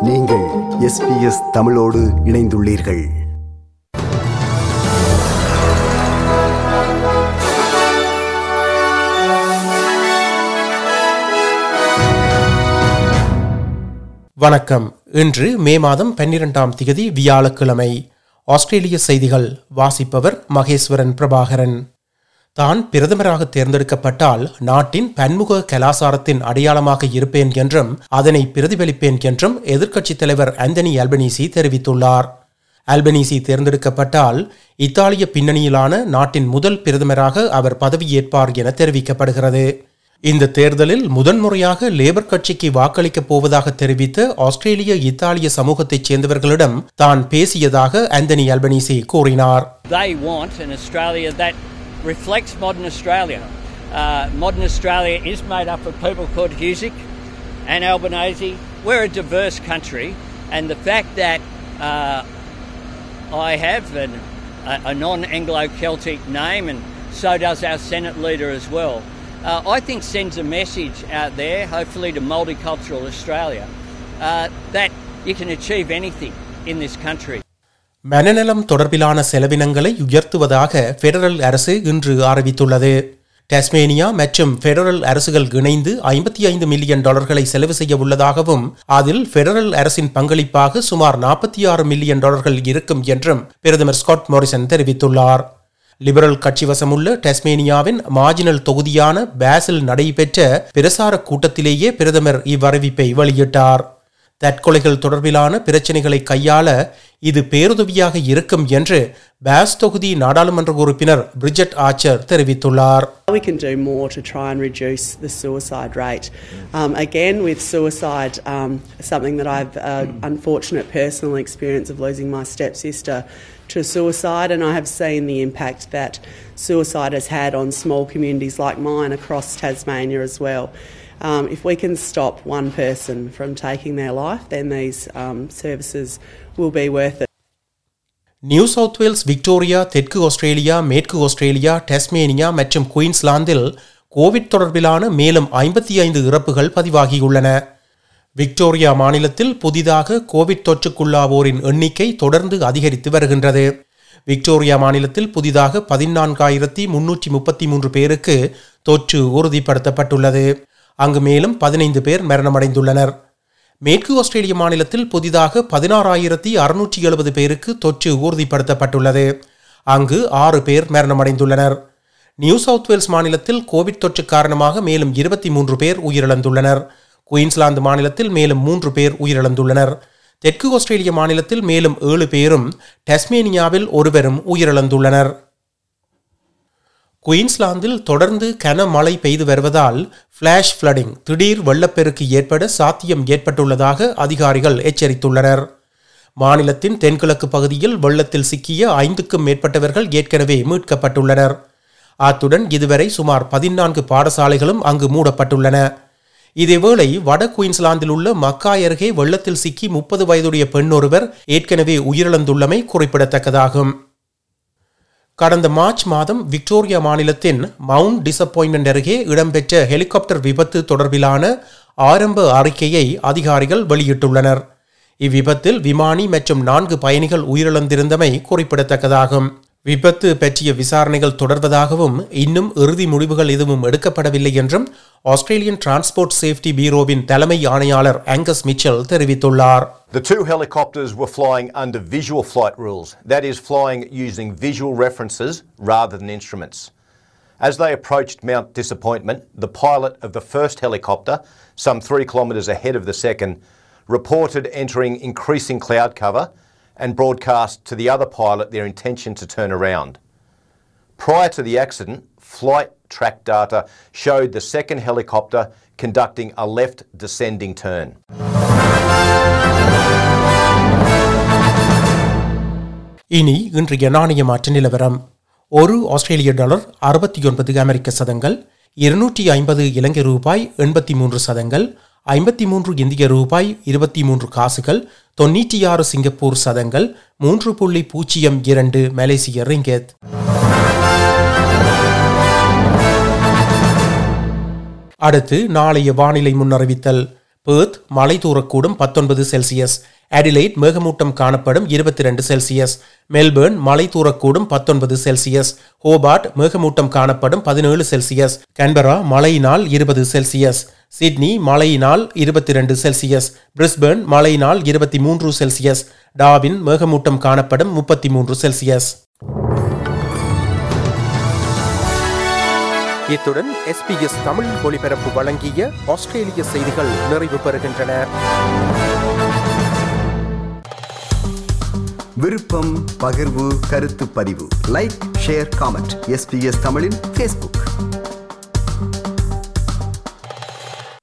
நீங்கள் எஸ்பிஎஸ் தமிழோடு இணைந்துள்ளீர்கள் வணக்கம் இன்று மே மாதம் பன்னிரெண்டாம் திகதி வியாழக்கிழமை ஆஸ்திரேலிய செய்திகள் வாசிப்பவர் மகேஸ்வரன் பிரபாகரன் தான் பிரதமராக தேர்ந்தெடுக்கப்பட்டால் நாட்டின் பன்முக கலாசாரத்தின் அடையாளமாக இருப்பேன் என்றும் அதனை பிரதிபலிப்பேன் என்றும் எதிர்க்கட்சித் தலைவர் ஆந்தனி அல்பனீசி தெரிவித்துள்ளார் அல்பனீசி தேர்ந்தெடுக்கப்பட்டால் இத்தாலிய பின்னணியிலான நாட்டின் முதல் பிரதமராக அவர் பதவியேற்பார் என தெரிவிக்கப்படுகிறது இந்த தேர்தலில் முதன்முறையாக லேபர் கட்சிக்கு வாக்களிக்கப் போவதாக தெரிவித்த ஆஸ்திரேலிய இத்தாலிய சமூகத்தைச் சேர்ந்தவர்களிடம் தான் பேசியதாக ஆந்தனி அல்பனீசி கூறினார் They want an Australia that reflects modern Australia. Uh, modern Australia is made up of people called Husic and Albanese. We're a diverse country, and the fact that uh, I have an, a, a non Anglo Celtic name, and so does our Senate leader as well, uh, I think sends a message out there, hopefully to multicultural Australia, uh, that you can achieve anything in this country. மனநலம் தொடர்பிலான செலவினங்களை உயர்த்துவதாக federal அரசு இன்று அறிவித்துள்ளது Tasmania மற்றும் federal அரசுகள் இணைந்து ஐம்பத்தி ஐந்து மில்லியன் டாலர்களை செலவு செய்ய உள்ளதாகவும் அதில் பெடரல் அரசின் பங்களிப்பாக சுமார் நாற்பத்தி ஆறு மில்லியன் டாலர்கள் இருக்கும் என்றும் பிரதமர் ஸ்காட் மோரிசன் தெரிவித்துள்ளார் லிபரல் கட்சி வசமுள்ள டஸ்மேனியாவின் மார்ஜினல் தொகுதியான பேசில் நடைபெற்ற பிரசார கூட்டத்திலேயே பிரதமர் இவ்வறிவிப்பை வெளியிட்டார் தற்கொலைகள் தொடர்பிலான பிரச்சினைகளை கையாள இது பேருதவியாக இருக்கும் என்று பாஸ் தொகுதி நாடாளுமன்ற உறுப்பினர் பிரிஜட் ஆச்சர் தெரிவித்துள்ளார் We can do more to try and reduce the suicide rate. Um, again, with suicide, um, something that I've uh, unfortunate personal experience of losing my stepsister to suicide, and I have seen the impact that suicide has had on small communities like mine across Tasmania as well. Um, if we can stop one person from taking their life, then these um, services will be worth it. New South Wales Victoria தெற்கு Australia மேற்கு Australia Tasmania மற்றும் குயின்ஸ்லாந்தில் Covid தொடர்பிலான மேலும் ஐம்பத்தி ஐந்து இறப்புகள் பதிவாகியுள்ளன Victoria மாநிலத்தில் புதிதாக கோவிட் தொற்றுக்குள்ளாவோரின் எண்ணிக்கை தொடர்ந்து அதிகரித்து வருகின்றது விக்டோரியா மாநிலத்தில் புதிதாக பதினான்காயிரத்தி முன்னூற்றி முப்பத்தி மூன்று பேருக்கு தொற்று உறுதிப்படுத்தப்பட்டுள்ளது அங்கு மேலும் பதினைந்து பேர் மரணமடைந்துள்ளனர் மேற்கு ஆஸ்திரேலிய மாநிலத்தில் புதிதாக பதினாறாயிரத்தி அறுநூற்றி எழுபது பேருக்கு தொற்று உறுதிப்படுத்தப்பட்டுள்ளது அங்கு ஆறு பேர் மரணமடைந்துள்ளனர் நியூ சவுத் வேல்ஸ் மாநிலத்தில் கோவிட் தொற்று காரணமாக மேலும் இருபத்தி மூன்று பேர் உயிரிழந்துள்ளனர் குயின்ஸ்லாந்து மாநிலத்தில் மேலும் மூன்று பேர் உயிரிழந்துள்ளனர் தெற்கு ஆஸ்திரேலிய மாநிலத்தில் மேலும் ஏழு பேரும் டஸ்மேனியாவில் ஒருவரும் உயிரிழந்துள்ளனர் குயின்ஸ்லாந்தில் தொடர்ந்து கனமழை பெய்து வருவதால் ஃபிளாஷ் ஃப்ளடிங் திடீர் வெள்ளப்பெருக்கு ஏற்பட சாத்தியம் ஏற்பட்டுள்ளதாக அதிகாரிகள் எச்சரித்துள்ளனர் மாநிலத்தின் தென்கிழக்கு பகுதியில் வெள்ளத்தில் சிக்கிய ஐந்துக்கும் மேற்பட்டவர்கள் ஏற்கனவே மீட்கப்பட்டுள்ளனர் அத்துடன் இதுவரை சுமார் பதினான்கு பாடசாலைகளும் அங்கு மூடப்பட்டுள்ளன இதேவேளை வட குயின்ஸ்லாந்தில் உள்ள மக்காய் அருகே வெள்ளத்தில் சிக்கி முப்பது வயதுடைய பெண் ஒருவர் ஏற்கனவே உயிரிழந்துள்ளமை குறிப்பிடத்தக்கதாகும் கடந்த மார்ச் மாதம் விக்டோரியா மாநிலத்தின் மவுண்ட் டிசப்பாயின்மெண்ட் அருகே இடம்பெற்ற ஹெலிகாப்டர் விபத்து தொடர்பிலான ஆரம்ப அறிக்கையை அதிகாரிகள் வெளியிட்டுள்ளனர் இவ்விபத்தில் விமானி மற்றும் நான்கு பயணிகள் உயிரிழந்திருந்தமை குறிப்பிடத்தக்கதாகும் விபத்து பற்றிய விசாரணைகள் தொடர்வதாகவும் இன்னும் இறுதி முடிவுகள் எதுவும் எடுக்கப்படவில்லை என்றும் ஆஸ்திரேலியன் டிரான்ஸ்போர்ட் சேஃப்டி பீரோவின் தலைமை ஆணையாளர் ஆங்கஸ் மிச்சல் தெரிவித்துள்ளார் The two helicopters were flying under visual flight rules, that is, flying using visual references rather than instruments. As they approached Mount Disappointment, the pilot of the first helicopter, some three kilometres ahead of the second, reported entering increasing cloud cover and broadcast to the other pilot their intention to turn around. Prior to the accident, flight track data showed the second helicopter conducting a left descending turn. இனி இன்றைய நாணய மாற்ற நிலவரம் ஒரு ஆஸ்திரேலிய dollar அறுபத்தி ஒன்பது அமெரிக்க சதங்கள் இருநூற்றி ஐம்பது இலங்கை ரூபாய் எண்பத்தி மூன்று சதங்கள் ஐம்பத்தி மூன்று இந்திய ரூபாய் இருபத்தி மூன்று காசுகள் தொன்னூற்றி ஆறு சிங்கப்பூர் சதங்கள் மூன்று புள்ளி பூஜ்ஜியம் இரண்டு மலேசிய ரிங்கெத் அடுத்து நாளைய வானிலை முன்னறிவித்தல் பேர்த் மழை தூரக்கூடும் பத்தொன்பது செல்சியஸ் அடிலைட் மேகமூட்டம் காணப்படும் இருபத்தி ரெண்டு செல்சியஸ் மெல்பேர்ன் மழை தூரக்கூடும் பத்தொன்பது செல்சியஸ் ஹோபார்ட் மேகமூட்டம் காணப்படும் பதினேழு செல்சியஸ் கன்பரா மழையினால் இருபது செல்சியஸ் சிட்னி மழையினால் இருபத்தி ரெண்டு செல்சியஸ் பிரிஸ்பேர்ன் மழையினால் இருபத்தி மூன்று செல்சியஸ் டாவின் மேகமூட்டம் காணப்படும் முப்பத்தி மூன்று செல்சியஸ் இத்துடன் எஸ்பிஎஸ் தமிழ் ஒலிபரப்பு வழங்கிய ஆஸ்திரேலிய செய்திகள் நிறைவு பெறுகின்றன விருப்பம் பகிர்வு கருத்து பதிவு லைக் ஷேர் காமெண்ட் எஸ்பிஎஸ் தமிழின் ஃபேஸ்புக்